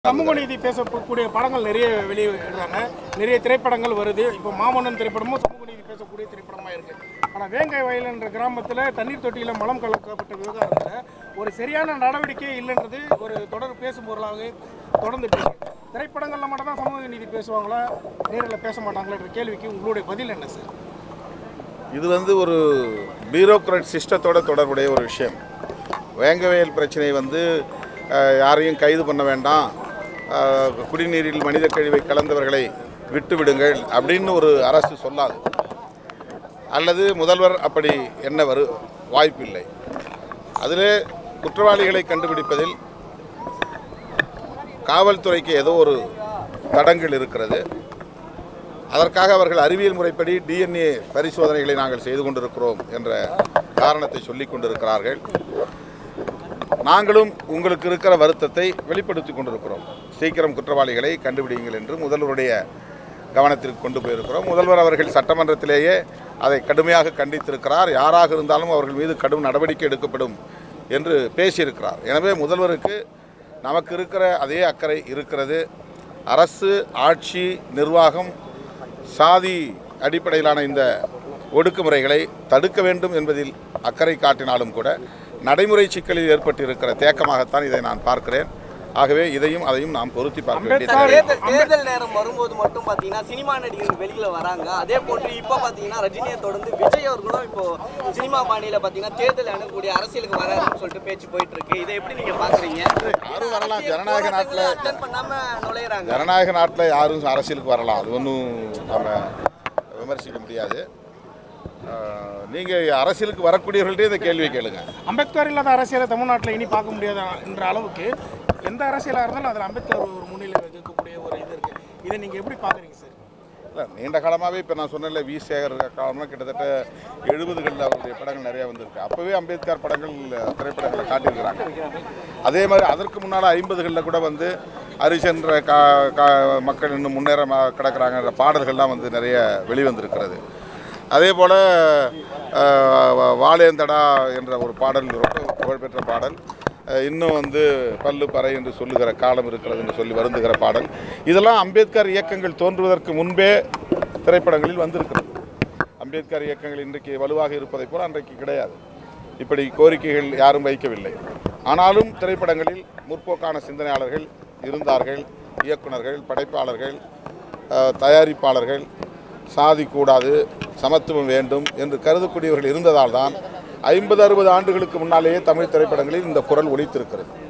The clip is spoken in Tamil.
சமூக நீதி பேசக்கூடிய படங்கள் நிறைய வெளியிடுறாங்க நிறைய திரைப்படங்கள் வருது இப்போ மாமன்னன் திரைப்படமும் சமூக நீதி பேசக்கூடிய திரைப்படமாக இருக்கு ஆனால் வேங்கை வயல் என்ற கிராமத்தில் தண்ணீர் தொட்டியில் மலம் கலக்கப்பட்ட விவகாரத்தில் ஒரு சரியான நடவடிக்கை இல்லைன்றது ஒரு தொடர் பேசும் பொருளாக தொடர்ந்து பேசு திரைப்படங்களில் மட்டும் தான் சமூக நீதி பேசுவாங்களா நேரில் பேச மாட்டாங்களான்ற கேள்விக்கு உங்களுடைய பதில் என்ன சார் இது வந்து ஒரு பியூரோக்ராட் சிஸ்டத்தோட தொடர்புடைய ஒரு விஷயம் வேங்கவேல் பிரச்சனை வந்து அஹ், யாரையும் கைது பண்ண வேண்டாம் அஹ், குடிநீரில் மனித கழிவை கலந்தவர்களை விட்டு விடுங்கள் அப்படின்னு ஒரு அரசு சொல்லாது அல்லது முதல்வர் அப்படி என்ன வரு வாய்ப்பில்லை அதிலே குற்றவாளிகளை கண்டுபிடிப்பதில் காவல்துறைக்கு ஏதோ ஒரு தடங்கள் இருக்கிறது அதற்காக அவர்கள் அறிவியல் முறைப்படி டிஎன்ஏ பரிசோதனைகளை நாங்கள் செய்து கொண்டிருக்கிறோம் என்ற காரணத்தை சொல்லிக் கொண்டிருக்கிறார்கள் நாங்களும் உங்களுக்கு இருக்கிற வருத்தத்தை வெளிப்படுத்தி கொண்டிருக்கிறோம் சீக்கிரம் குற்றவாளிகளை கண்டுபிடியுங்கள் என்று முதல்வருடைய கவனத்திற்கு கொண்டு போயிருக்கிறோம் முதல்வர் அவர்கள் சட்டமன்றத்திலேயே அதை கடுமையாக கண்டித்திருக்கிறார் யாராக இருந்தாலும் அவர்கள் மீது கடும் நடவடிக்கை எடுக்கப்படும் என்று பேசியிருக்கிறார் எனவே முதல்வருக்கு நமக்கு இருக்கிற அதே அக்கறை இருக்கிறது அரசு ஆட்சி நிர்வாகம் சாதி அடிப்படையிலான இந்த ஒடுக்குமுறைகளை தடுக்க வேண்டும் என்பதில் அக்கறை காட்டினாலும் கூட நடைமுறை சிக்கலில் ஏற்பட்டிருக்கிற தேக்கமாகத்தான் இதை நான் பார்க்கிறேன் ஆகவே இதையும் அதையும் நாம் பொருத்தி பார்க்க வேண்டிய தேவை தேர்தல் தேர்தல் நேரம் வரும்போது மட்டும் பாத்தீங்கன்னா சினிமா நடிகர்கள் வெளியில வராங்க அதே போன்று இப்ப பாத்தீங்கன்னா ரஜினியை தொடர்ந்து விஜய் அவர்களும் இப்போ சினிமா பாணியில பாத்தீங்கன்னா தேர்தல் அணுகக்கூடிய அரசியலுக்கு வராருன்னு சொல்லிட்டு பேச்சு போயிட்டு இருக்கு இதை எப்படி நீங்க பாக்குறீங்க யாரும் வரலாம் ஜனநாயக நாட்டில் அட்டன் பண்ணாம நுழையிறாங்க ஜனநாயக நாட்டில் யாரும் அரசியலுக்கு வரலாம் அது ஒன்றும் நம்ம விமர்சிக்க முடியாது நீங்கள் அரசியலுக்கு வரக்கூடியவர்கள்ட்டே இந்த கேள்வியை கேளுங்க அம்பேத்கர் இல்லாத அரசியலை தமிழ்நாட்டில் இனி பார்க்க முடியாத என்ற அளவுக்கு எந்த அரசியலாக இருந்தாலும் அதில் அம்பேத்கர் ஒரு முன்னிலை இருக்கக்கூடிய ஒரு இது இருக்குது இதை நீங்கள் எப்படி பார்க்குறீங்க சார் இல்லை நீண்ட காலமாகவே இப்போ நான் சொன்னேன்ல வி சேகர் காலமாக கிட்டத்தட்ட எழுபதுகளில் அவருடைய படங்கள் நிறையா வந்திருக்கு அப்போவே அம்பேத்கர் படங்கள் திரைப்படங்களை காட்டியிருக்கிறாங்க அதே மாதிரி அதற்கு முன்னால் ஐம்பதுகளில் கூட வந்து அரிசென்ற கா கா மக்கள் இன்னும் முன்னேற ம- கிடக்குறாங்கன்ற பாடல்கள்லாம் வந்து நிறைய வெளிவந்திருக்கிறது அதே போல் வாழேந்தடா என்ற ஒரு பாடல் ரொம்ப புகழ்பெற்ற பாடல் அஹ், இன்னும் வந்து பல்லு பறை என்று சொல்லுகிற காலம் இருக்கிறது என்று சொல்லி வருந்துகிற பாடல் இதெல்லாம் அம்பேத்கர் இயக்கங்கள் தோன்றுவதற்கு முன்பே திரைப்படங்களில் வந்திருக்கிறது அம்பேத்கர் இயக்கங்கள் இன்றைக்கு வலுவாக இருப்பதைப் போல அன்றைக்கு கிடையாது இப்படி கோரிக்கைகள் யாரும் வைக்கவில்லை ஆனாலும் திரைப்படங்களில் முற்போக்கான சிந்தனையாளர்கள் இருந்தார்கள் இயக்குனர்கள் படைப்பாளர்கள் அஹ், தயாரிப்பாளர்கள் சாதி கூடாது சமத்துவம் வேண்டும் என்று கருதக்கூடியவர்கள் இருந்ததால் தான் ஐம்பது அறுபது ஆண்டுகளுக்கு முன்னாலேயே தமிழ் திரைப்படங்களில் இந்த குரல் ஒலித்திருக்கிறது